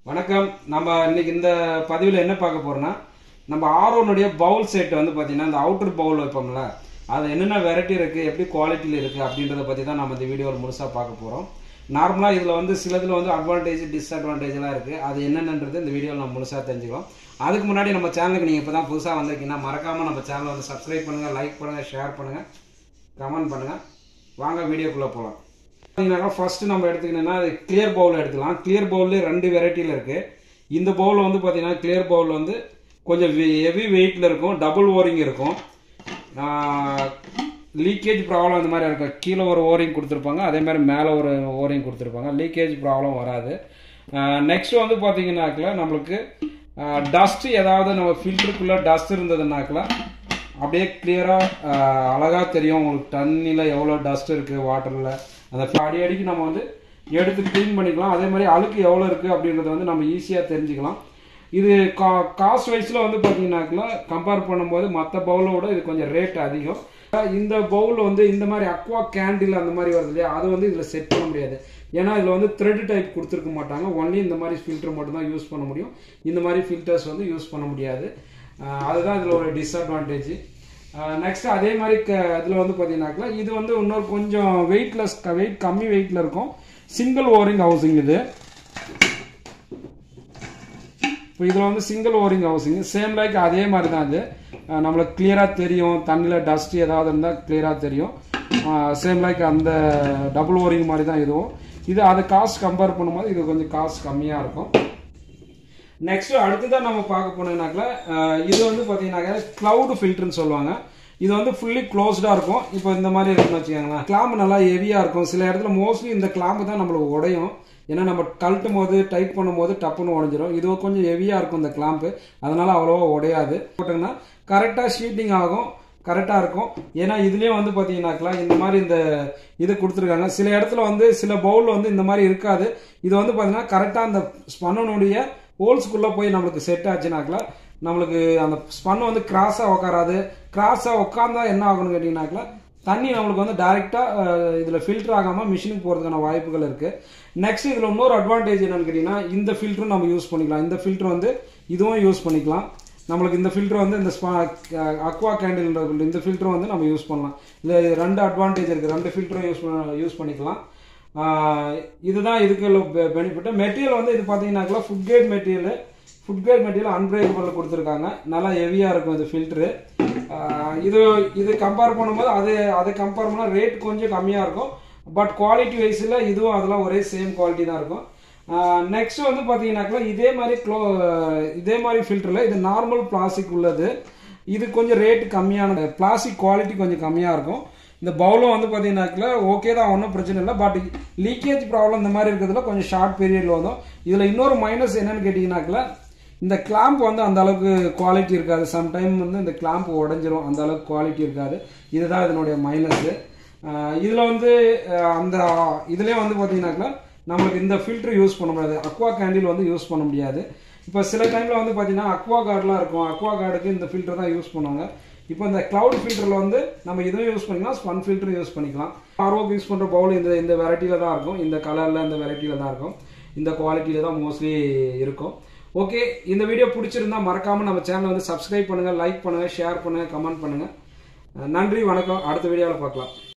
வணக்கம் நம்ம இன்னைக்கு இந்த பதிவில் என்ன பார்க்க போறோம்னா நம்ம ஆரோனுடைய பவுல் செட் வந்து பார்த்தீங்கன்னா இந்த அவுட்டர் பவுல் வைப்போம்ல அது என்னென்ன வெரைட்டி இருக்குது எப்படி குவாலிட்டியில் இருக்குது அப்படின்றத பற்றி தான் நம்ம இந்த வீடியோவில் முழுசாக பார்க்க போகிறோம் நார்மலாக இதில் வந்து சிலதில் வந்து அட்வான்டேஜ் டிஸ்அட்வான்டேஜ்லாம் இருக்குது அது என்னென்னன்றது இந்த வீடியோவில் நம்ம முழுசாக தெரிஞ்சுக்கலாம் அதுக்கு முன்னாடி நம்ம சேனலுக்கு நீங்கள் இப்போ தான் புதுசாக வந்திருக்கீங்கன்னா மறக்காமல் நம்ம சேனலை வந்து சப்ஸ்கிரைப் பண்ணுங்கள் லைக் பண்ணுங்கள் ஷேர் பண்ணுங்கள் கமெண்ட் பண்ணுங்கள் வாங்க வீடியோக்குள்ளே போகலாம் பார்த்தீங்கன்னா ஃபர்ஸ்ட் நம்ம எடுத்துக்கிட்டோம்னா அது கிளியர் பவுல் எடுத்துக்கலாம் கிளியர் பவுல்லே ரெண்டு வெரைட்டியில் இருக்குது இந்த பவுல் வந்து பார்த்தீங்கன்னா கிளியர் பவுல் வந்து கொஞ்சம் ஹெவி வெயிட்டில் இருக்கும் டபுள் ஓரிங் இருக்கும் லீக்கேஜ் ப்ராப்ளம் அந்த மாதிரி இருக்கும் கீழே ஒரு ஓரிங் கொடுத்துருப்பாங்க அதே மாதிரி மேலே ஒரு ஓரிங் கொடுத்துருப்பாங்க லீக்கேஜ் ப்ராப்ளம் வராது நெக்ஸ்ட் வந்து பார்த்தீங்கன்னாக்கல நம்மளுக்கு டஸ்ட் ஏதாவது நம்ம ஃபில்டருக்குள்ளே டஸ்ட் இருந்ததுனாக்கல அப்படியே கிளியராக அழகாக தெரியும் உங்களுக்கு தண்ணியில் எவ்வளோ டஸ்ட் இருக்குது வாட்டரில் அந்த அடி அடிக்கு நம்ம வந்து எடுத்து க்ளீன் பண்ணிக்கலாம் அதே மாதிரி அழுக்கு எவ்வளோ இருக்குது அப்படின்றத வந்து நம்ம ஈஸியாக தெரிஞ்சுக்கலாம் இது கா காஸ்ட் வைஸில் வந்து பார்த்தீங்கன்னாக்கல கம்பேர் பண்ணும்போது மற்ற பவுலோட இது கொஞ்சம் ரேட் அதிகம் இந்த பவுல் வந்து இந்த மாதிரி அக்வா கேண்டில் அந்த மாதிரி வருது இல்லையா அதை வந்து இதில் செட் பண்ண முடியாது ஏன்னா இதில் வந்து த்ரெட் டைப் கொடுத்துருக்க மாட்டாங்க ஒன்லி இந்த மாதிரி ஃபில்டர் மட்டும் தான் யூஸ் பண்ண முடியும் இந்த மாதிரி ஃபில்டர்ஸ் வந்து யூஸ் பண்ண முடியாது அதுதான் இதில் ஒரு டிஸ்அட்வான்டேஜ் நெக்ஸ்ட் அதே மாதிரி க இதில் வந்து பார்த்தீங்கன்னாக்கா இது வந்து இன்னொரு கொஞ்சம் வெயிட்லெஸ் வெயிட் கம்மி வெயிட்டில் இருக்கும் சிங்கிள் ஓரிங் ஹவுசிங் இது இப்போ இதில் வந்து single O ring housing same like அதே மாதிரி தான் இது நம்மளுக்கு கிளியராக தெரியும் தண்ணியில் டஸ்ட் ஏதாவது இருந்தால் கிளியராக தெரியும் சேம் லைக் அந்த டபுள் ஓரிங் மாதிரி தான் இதுவும் இது அது காஸ்ட் கம்பேர் பண்ணும்போது இது கொஞ்சம் காஸ்ட் கம்மியாக இருக்கும் நெக்ஸ்ட் அடுத்ததான் நம்ம பார்க்க போனோம்னாக்கல இது வந்து பார்த்தீங்கன்னாக்க கிளவுட் ஃபில்டர்னு சொல்லுவாங்க இது வந்து ஃபுல்லி க்ளோஸ்டாக இருக்கும் இப்போ இந்த மாதிரி இருக்குன்னு வச்சுக்கோங்களேன் கிளாம்பு நல்லா ஹெவியாக இருக்கும் சில இடத்துல மோஸ்ட்லி இந்த கிளாம்பு தான் நம்மளுக்கு உடையும் ஏன்னா நம்ம கழட்டும் போது டைட் பண்ணும்போது டப்புன்னு உடஞ்சிரும் இது கொஞ்சம் ஹெவியாக இருக்கும் இந்த கிளாம்பு அதனால அவ்வளோவா உடையாது போட்டிங்கன்னா கரெக்டாக ஷீட்டிங் ஆகும் கரெக்டாக இருக்கும் ஏன்னா இதுலேயே வந்து பார்த்தீங்கன்னாக்கா இந்த மாதிரி இந்த இது கொடுத்துருக்காங்க சில இடத்துல வந்து சில பவுல் வந்து இந்த மாதிரி இருக்காது இது வந்து பார்த்தீங்கன்னா கரெக்டாக அந்த ஸ்பன்னனுடைய ஹோல்ஸ்குள்ளே போய் நம்மளுக்கு செட் ஆச்சுனாக்கல நம்மளுக்கு அந்த ஸ்பன் வந்து கிராஸாக உட்காராது கிராஸாக உட்காந்தா என்ன ஆகணும்னு கேட்டிங்கனாக்கல தண்ணி நம்மளுக்கு வந்து டைரெக்டாக இதில் ஃபில்டர் ஆகாமல் மிஷினுக்கு போகிறதுக்கான வாய்ப்புகள் இருக்குது நெக்ஸ்ட் இதில் இன்னொரு அட்வான்டேஜ் என்னன்னு கேட்டிங்கன்னா இந்த ஃபில்டரும் நம்ம யூஸ் பண்ணிக்கலாம் இந்த ஃபில்டர் வந்து இதுவும் யூஸ் பண்ணிக்கலாம் நம்மளுக்கு இந்த ஃபில்டர் வந்து இந்த ஸ்பா அக்வா கேண்டில் இந்த ஃபில்டரும் வந்து நம்ம யூஸ் பண்ணலாம் இதில் ரெண்டு அட்வான்டேஜ் இருக்குது ரெண்டு ஃபில்டரும் யூஸ் யூஸ் பண்ணிக்கலாம் இதுதான் இதுக்கு பெனிஃபிட் மெட்டீரியல் வந்து இது பார்த்தீங்கன்னாக்கா food grade material food grade material unbreakable கொடுத்துருக்காங்க நல்லா ஹெவியாக இருக்கும் இது ஃபில்ட்ரு இது இது கம்பேர் பண்ணும்போது அது அதை கம்பேர் பண்ணால் ரேட் கொஞ்சம் கம்மியாக இருக்கும் பட் குவாலிட்டி வைஸில் இதுவும் அதெல்லாம் ஒரே சேம் குவாலிட்டி தான் இருக்கும் நெக்ஸ்ட் வந்து பார்த்தீங்கன்னாக்கா இதே மாதிரி க்ளோ இதே மாதிரி ஃபில்டரில் இது நார்மல் பிளாஸ்டிக் உள்ளது இது கொஞ்சம் ரேட் கம்மியான பிளாஸ்டிக் குவாலிட்டி கொஞ்சம் கம்மியாக இருக்கும் இந்த பவுலும் வந்து பார்த்தீங்கன்னாக்கல ஓகே தான் ஒன்றும் பிரச்சனை இல்லை பட் லீக்கேஜ் ப்ராப்ளம் இந்த மாதிரி இருக்கிறதுல கொஞ்சம் ஷார்ட் பீரியடில் வரும் இதில் இன்னொரு மைனஸ் என்னன்னு கேட்டிங்கனாக்கல இந்த கிளாம்ப் வந்து அந்த அளவுக்கு குவாலிட்டி இருக்காது சம்டைம் வந்து இந்த கிளாம்ப் உடஞ்சிரும் அந்த அளவுக்கு குவாலிட்டி இருக்காது இதுதான் இதனுடைய மைனஸு இதில் வந்து அந்த இதுலேயே வந்து பார்த்தீங்கன்னாக்கா நம்மளுக்கு இந்த ஃபில்டர் யூஸ் பண்ண முடியாது அக்வா கேண்டில் வந்து யூஸ் பண்ண முடியாது இப்போ சில டைமில் வந்து பார்த்தீங்கன்னா அக்வா கார்டெலாம் இருக்கும் அக்வா கார்டுக்கு இந்த ஃபில்டர் தான் யூஸ் பண்ணுவாங்க இப்போ இந்த கிளவுட் ஃபில்டரில் வந்து நம்ம இதுவும் யூஸ் பண்ணிக்கலாம் ஸ்பன் ஃபில்டரும் யூஸ் பண்ணிக்கலாம் ஆர்ஓக்கு யூஸ் பண்ணுற பவுல் இந்த இந்த வெரைட்டியில் தான் இருக்கும் இந்த கலரில் இந்த வெரைட்டியில் தான் இருக்கும் இந்த குவாலிட்டியில் தான் மோஸ்ட்லி இருக்கும் ஓகே இந்த வீடியோ பிடிச்சிருந்தா மறக்காமல் நம்ம சேனலை வந்து சப்ஸ்கிரைப் பண்ணுங்கள் லைக் பண்ணுங்கள் ஷேர் பண்ணுங்கள் கமெண்ட் பண்ணுங்கள் நன்றி வணக்கம் அடுத்த வீடியோவில் பார்க்கலாம்